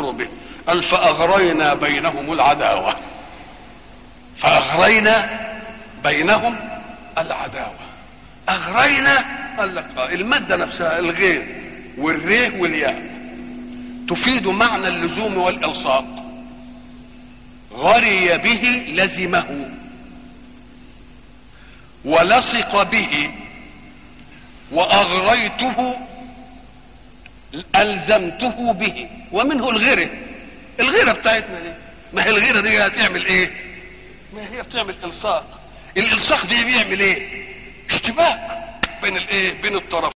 يخبر به قال فأغرينا بينهم العداوة فأغرينا بينهم العداوة أغرينا قال لك آه، المادة نفسها الغير والريه والياء تفيد معنى اللزوم والإلصاق غري به لزمه ولصق به وأغريته ألزمته به ومنه الغيرة الغيرة بتاعتنا دي ما هي الغيرة دي هتعمل ايه ما هي بتعمل إلصاق الإلصاق دي بيعمل ايه اشتباك بين الايه بين الطرفين